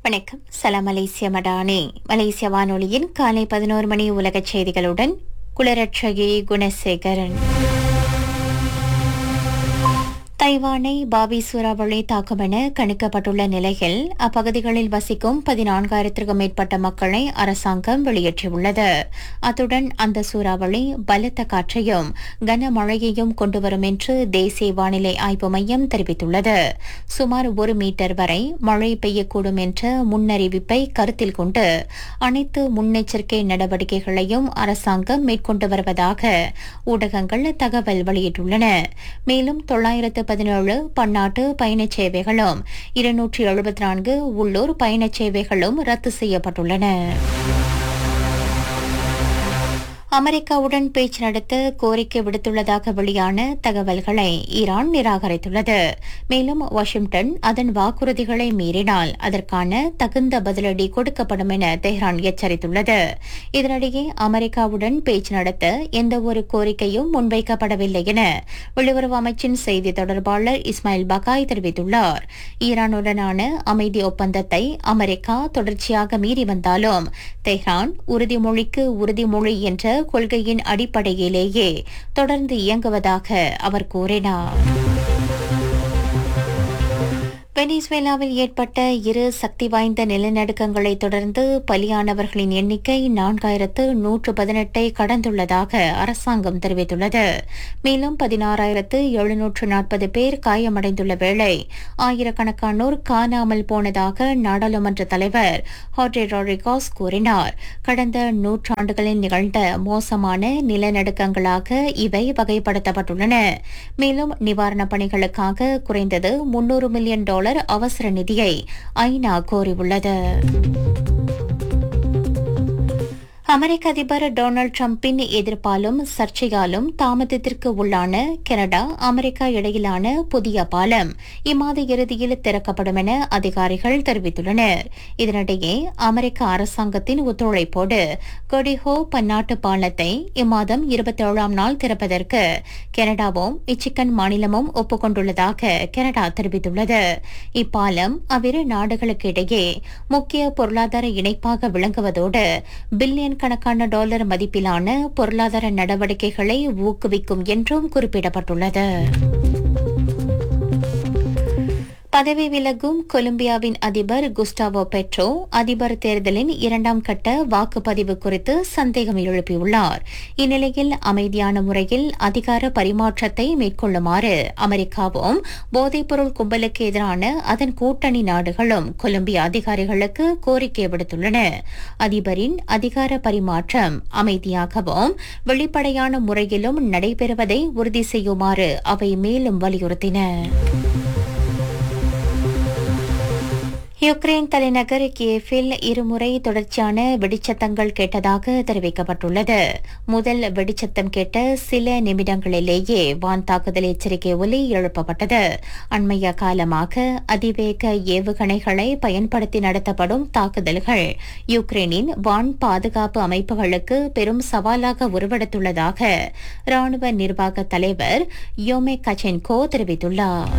வணக்கம் சலாம் மலேசிய மடானே மலேசிய வானொலியின் காலை பதினோரு மணி உலகச் செய்திகளுடன் குளரட்சகி குணசேகரன் தைவானை பாபி சூறாவளி தாக்கும் என கணிக்கப்பட்டுள்ள நிலையில் அப்பகுதிகளில் வசிக்கும் பதினான்காயிரத்திற்கும் மேற்பட்ட மக்களை அரசாங்கம் வெளியேற்றியுள்ளது அத்துடன் அந்த சூறாவளி பலத்த காற்றையும் கனமழையையும் கொண்டுவரும் என்று தேசிய வானிலை ஆய்வு மையம் தெரிவித்துள்ளது சுமார் ஒரு மீட்டர் வரை மழை பெய்யக்கூடும் என்ற முன்னறிவிப்பை கருத்தில் கொண்டு அனைத்து முன்னெச்சரிக்கை நடவடிக்கைகளையும் அரசாங்கம் மேற்கொண்டு வருவதாக ஊடகங்கள் தகவல் வெளியிட்டுள்ளன மேலும் தொள்ளாயிரத்து பதினேழு பன்னாட்டு பயணச் சேவைகளும் இருநூற்றி எழுபத்தி நான்கு உள்ளூர் பயணச் சேவைகளும் ரத்து செய்யப்பட்டுள்ளன அமெரிக்காவுடன் பேச்சு நடத்த கோரிக்கை விடுத்துள்ளதாக வெளியான தகவல்களை ஈரான் நிராகரித்துள்ளது மேலும் வாஷிங்டன் அதன் வாக்குறுதிகளை மீறினால் அதற்கான தகுந்த பதிலடி கொடுக்கப்படும் என தெஹ்ரான் எச்சரித்துள்ளது இதனிடையே அமெரிக்காவுடன் பேச்சு நடத்த எந்தவொரு கோரிக்கையும் முன்வைக்கப்படவில்லை என வெளியுறவு அமைச்சின் செய்தி தொடர்பாளர் இஸ்மாயில் பகாய் தெரிவித்துள்ளார் ஈரானுடனான அமைதி ஒப்பந்தத்தை அமெரிக்கா தொடர்ச்சியாக மீறி வந்தாலும் தெஹ்ரான் உறுதிமொழிக்கு உறுதிமொழி என்ற கொள்கையின் அடிப்படையிலேயே தொடர்ந்து இயங்குவதாக அவர் கூறினார் வெனிசுவேலாவில் ஏற்பட்ட இரு சக்தி வாய்ந்த நிலநடுக்கங்களை தொடர்ந்து பலியானவர்களின் எண்ணிக்கை நான்காயிரத்து நூற்று பதினெட்டை கடந்துள்ளதாக அரசாங்கம் தெரிவித்துள்ளது மேலும் பதினாறாயிரத்து எழுநூற்று நாற்பது பேர் காயமடைந்துள்ள வேளை ஆயிரக்கணக்கானோர் காணாமல் போனதாக நாடாளுமன்ற தலைவர் ஹார்டே ராட்ரிகாஸ் கூறினார் கடந்த நூற்றாண்டுகளில் நிகழ்ந்த மோசமான நிலநடுக்கங்களாக இவை வகைப்படுத்தப்பட்டுள்ளன மேலும் நிவாரணப் பணிகளுக்காக குறைந்தது முன்னூறு மில்லியன் டாலர் அவசர நிதியை ஐநா கோரியுள்ளது அமெரிக்க அதிபர் டொனால்டு டிரம்பின் எதிர்ப்பாலும் சர்ச்சையாலும் தாமதத்திற்கு உள்ளான கனடா அமெரிக்கா இடையிலான புதிய பாலம் இம்மாத இறுதியில் திறக்கப்படும் என அதிகாரிகள் தெரிவித்துள்ளனர் இதனிடையே அமெரிக்க அரசாங்கத்தின் ஒத்துழைப்போடு கொடிஹோ பன்னாட்டு பாலத்தை இம்மாதம் இருபத்தேழாம் நாள் திறப்பதற்கு கனடாவும் இச்சிக்கன் மாநிலமும் ஒப்புக்கொண்டுள்ளதாக கனடா தெரிவித்துள்ளது இப்பாலம் அவ்விரு நாடுகளுக்கு இடையே முக்கிய பொருளாதார இணைப்பாக விளங்குவதோடு பில்லியன் கணக்கான டாலர் மதிப்பிலான பொருளாதார நடவடிக்கைகளை ஊக்குவிக்கும் என்றும் குறிப்பிடப்பட்டுள்ளது பதவி விலகும் கொலம்பியாவின் அதிபர் குஸ்டாவோ பெட்ரோ அதிபர் தேர்தலின் இரண்டாம் கட்ட வாக்குப்பதிவு குறித்து சந்தேகம் எழுப்பியுள்ளார் இந்நிலையில் அமைதியான முறையில் அதிகார பரிமாற்றத்தை மேற்கொள்ளுமாறு அமெரிக்காவும் போதைப்பொருள் கும்பலுக்கு எதிரான அதன் கூட்டணி நாடுகளும் கொலம்பியா அதிகாரிகளுக்கு கோரிக்கை விடுத்துள்ளன அதிபரின் அதிகார பரிமாற்றம் அமைதியாகவும் வெளிப்படையான முறையிலும் நடைபெறுவதை உறுதி செய்யுமாறு அவை மேலும் வலியுறுத்தின யுக்ரைன் தலைநகர் கியேஃபில் இருமுறை தொடர்ச்சியான வெடிச்சத்தங்கள் கேட்டதாக தெரிவிக்கப்பட்டுள்ளது முதல் வெடிச்சத்தம் கேட்ட சில நிமிடங்களிலேயே வான் தாக்குதல் எச்சரிக்கை ஒலி எழுப்பப்பட்டது அண்மைய காலமாக அதிவேக ஏவுகணைகளை பயன்படுத்தி நடத்தப்படும் தாக்குதல்கள் யுக்ரைனின் வான் பாதுகாப்பு அமைப்புகளுக்கு பெரும் சவாலாக உருவெடுத்துள்ளதாக ராணுவ நிர்வாக தலைவர் யோமே கச்சென்கோ தெரிவித்துள்ளார்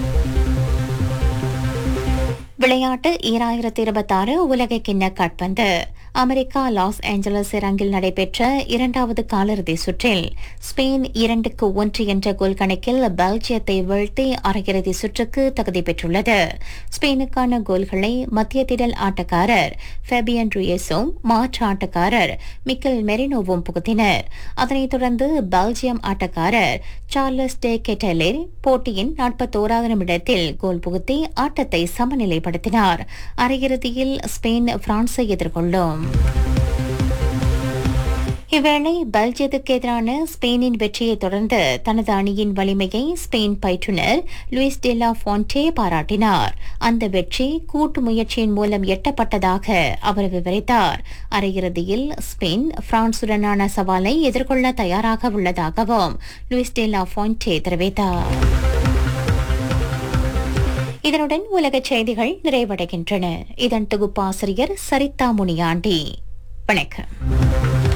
விளையாட்டு ஈராயிரத்தி இருபத்தாறு உலக கிண்ண காட்பந்து அமெரிக்கா லாஸ் ஏஞ்சலஸ் அரங்கில் நடைபெற்ற இரண்டாவது காலிறுதி சுற்றில் ஸ்பெயின் இரண்டுக்கு ஒன்று என்ற கோல் கணக்கில் பெல்ஜியத்தை வீழ்த்தி அரையிறுதி சுற்றுக்கு தகுதி பெற்றுள்ளது ஸ்பெயினுக்கான கோல்களை மத்திய திடல் ஆட்டக்காரர் ஃபெபியன் ருயேஸும் மாற்று ஆட்டக்காரர் மிக்கல் மெரினோவும் புகுத்தினர் அதனைத் தொடர்ந்து பெல்ஜியம் ஆட்டக்காரர் சார்லஸ் டே கெட்டலிர் போட்டியின் நாற்பத்தோராவது நிமிடத்தில் கோல் புகுத்தி ஆட்டத்தை சமநிலைப்படுத்தினார் அரையிறுதியில் ஸ்பெயின் பிரான்ஸை எதிர்கொள்ளும் இவ்வேளை பெல்ஜியத்துக்கு எதிரான ஸ்பெயினின் வெற்றியை தொடர்ந்து தனது அணியின் வலிமையை ஸ்பெயின் பயிற்றுநர் லூயிஸ் டெல்லா ஃபான்டே பாராட்டினார் அந்த வெற்றி கூட்டு முயற்சியின் மூலம் எட்டப்பட்டதாக அவர் விவரித்தார் அரையிறுதியில் ஸ்பெயின் பிரான்சுடனான சவாலை எதிர்கொள்ள தயாராக உள்ளதாகவும் லூயிஸ் டெல்லா ஃபான்டே தெரிவித்தார் இதனுடன் உலகச் செய்திகள் நிறைவடைகின்றன இதன் தொகுப்பாசிரியர் சரிதா முனியாண்டி வணக்கம்